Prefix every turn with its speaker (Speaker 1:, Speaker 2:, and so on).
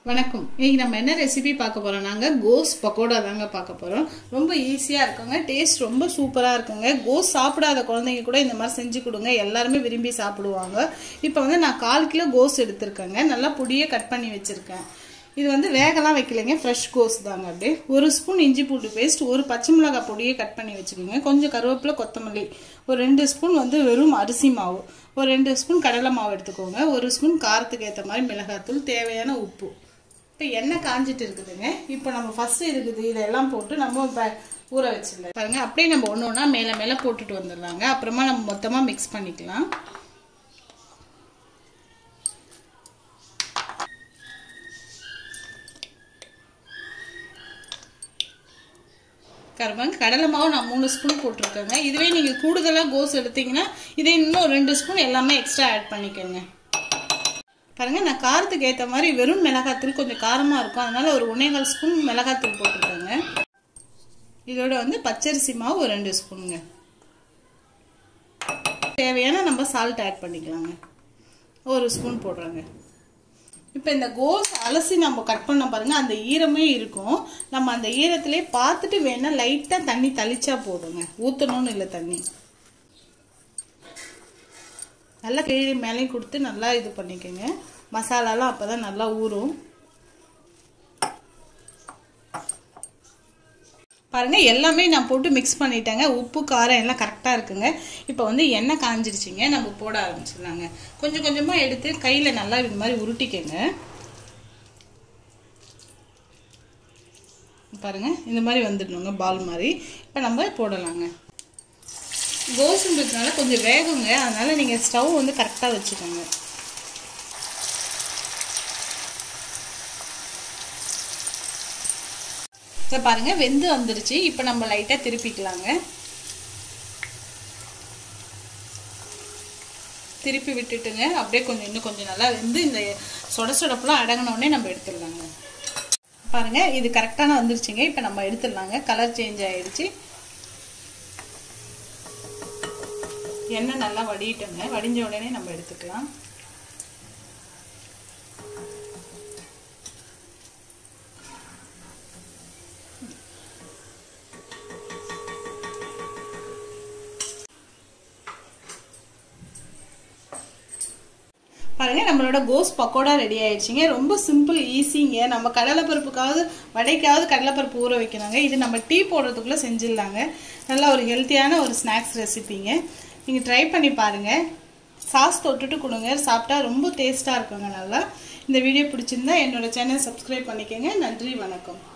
Speaker 1: வணக்கம் இன்னைக்கு நம்ம என்ன ரெசிபி பார்க்க போறோம் நாங்க கோஸ் பக்கோடா தாங்க பார்க்க போறோம் ரொம்ப ஈஸியா இருக்குங்க டேஸ்ட் ரொம்ப சூப்பரா இருக்குங்க கோஸ் சாப்பிடாத குழந்தைங்க கூட இந்த மாதிரி செஞ்சு கொடுங்க எல்லாருமே விரும்பி சாப்பிடுவாங்க இப்போ வந்து நான் கால் கிலோ கோஸ் எடுத்திருக்கேங்க நல்லா பொடியை கட் பண்ணி வச்சிருக்கேன் இது வந்து வேகலாம் வைக்கலைங்க ஃப்ரெஷ் கோஸ் தாங்க அப்படியே ஒரு ஸ்பூன் இஞ்சி பூண்டு பேஸ்ட் ஒரு பச்சை மிளகாய் பொடியை கட் பண்ணி வச்சுக்கோங்க கொஞ்சம் கருவேப்பிலை கொத்தமல்லி ஒரு ரெண்டு ஸ்பூன் வந்து வெறும் அரிசி மாவு ஒரு ரெண்டு ஸ்பூன் கடலை மாவு எடுத்துக்கோங்க ஒரு ஸ்பூன் காரத்துக்கு ஏற்ற மாதிரி மிளகாத்தூள் தேவையான உப்பு இப்போ எண்ணெய் காஞ்சிட்டு இருக்குதுங்க இப்போ நம்ம ஃபர்ஸ்ட் இருக்குது இதெல்லாம் போட்டு நம்ம இப்போ ஊற வச்சிடலாம் பாருங்க அப்படியே நம்ம ஒன்று ஒன்றா மேலே மேலே போட்டுட்டு வந்துடலாங்க அப்புறமா நம்ம மொத்தமாக மிக்ஸ் பண்ணிக்கலாம் கருப்பாங்க கடலை மாவு நான் மூணு ஸ்பூன் போட்டிருக்கேங்க இதுவே நீங்கள் கூடுதலாக கோஸ் எடுத்தீங்கன்னா இதே இன்னும் ரெண்டு ஸ்பூன் எல்லாமே எக்ஸ்ட்ரா ஆட் பண்ணிக்கோங்க பாருங்க நான் காரத்துக்கு ஏற்ற மாதிரி வெறும் மிளகாத்தூள் கொஞ்சம் காரமாக இருக்கும் அதனால ஒரு ஒன்னேகால் ஸ்பூன் மிளகாத்தூள் போட்டுருக்கேங்க இதோட வந்து பச்சரிசி மாவு ஒரு ரெண்டு ஸ்பூனுங்க தேவையான நம்ம சால்ட் ஆட் பண்ணிக்கலாங்க ஒரு ஸ்பூன் போடுறாங்க இப்போ இந்த கோஸ் அலசி நம்ம கட் பண்ண பாருங்க அந்த ஈரமே இருக்கும் நம்ம அந்த ஈரத்திலே பார்த்துட்டு வேணா லைட்டாக தண்ணி தளிச்சா போதுங்க ஊற்றணும்னு இல்லை தண்ணி நல்லா கீழே மேலேயும் கொடுத்து நல்லா இது பண்ணிக்கோங்க மசாலாலாம் அப்போ தான் நல்லா ஊறும் பாருங்க எல்லாமே நான் போட்டு மிக்ஸ் பண்ணிட்டேங்க உப்பு காரம் எல்லாம் கரெக்டாக இருக்குங்க இப்போ வந்து எண்ணெய் காஞ்சிருச்சிங்க நம்ம போட ஆரம்பிச்சிடலாங்க கொஞ்சம் கொஞ்சமாக எடுத்து கையில் நல்லா இது மாதிரி உருட்டிக்கங்க பாருங்க இந்த மாதிரி வந்துடணுங்க பால் மாதிரி இப்போ நம்ம போடலாங்க கோசுன்றதுனால கொஞ்சம் வேகுங்க அதனால நீங்கள் ஸ்டவ் வந்து கரெக்டாக வச்சுக்கோங்க இப்போ பாருங்க வெந்து வந்துருச்சு இப்போ நம்ம லைட்டாக திருப்பிக்கலாங்க திருப்பி விட்டுட்டுங்க அப்படியே கொஞ்சம் இன்னும் கொஞ்சம் நல்லா வெந்து இந்த சொட சொடப்பெல்லாம் அடங்கினோடனே நம்ம எடுத்துடலாங்க பாருங்க இது கரெக்டான வந்துருச்சுங்க இப்போ நம்ம எடுத்துடலாங்க கலர் சேஞ்ச் ஆயிடுச்சு எண்ணெய் நல்லா வடிட்டுங்க வடிஞ்ச உடனே நம்ம எடுத்துக்கலாம் பாருங்க நம்மளோட கோஸ் பக்கோடா ரெடி ஆயிடுச்சுங்க ரொம்ப சிம்பிள் ஈஸிங்க நம்ம கடலைப்பருப்புக்காவது வடைக்காவது கடலைப்பருப்பு ஊற வைக்கணுங்க இது நம்ம டீ போடுறதுக்குள்ளே செஞ்சிடலாங்க நல்லா ஒரு ஹெல்த்தியான ஒரு ஸ்நாக்ஸ் ரெசிபிங்க நீங்கள் ட்ரை பண்ணி பாருங்கள் சாஸ் தொட்டுட்டு கொடுங்க சாப்பிட்டா ரொம்ப டேஸ்ட்டாக இருக்குங்க நல்லா இந்த வீடியோ பிடிச்சிருந்தா என்னோட சேனல் சப்ஸ்கிரைப் பண்ணிக்கோங்க நன்றி வணக்கம்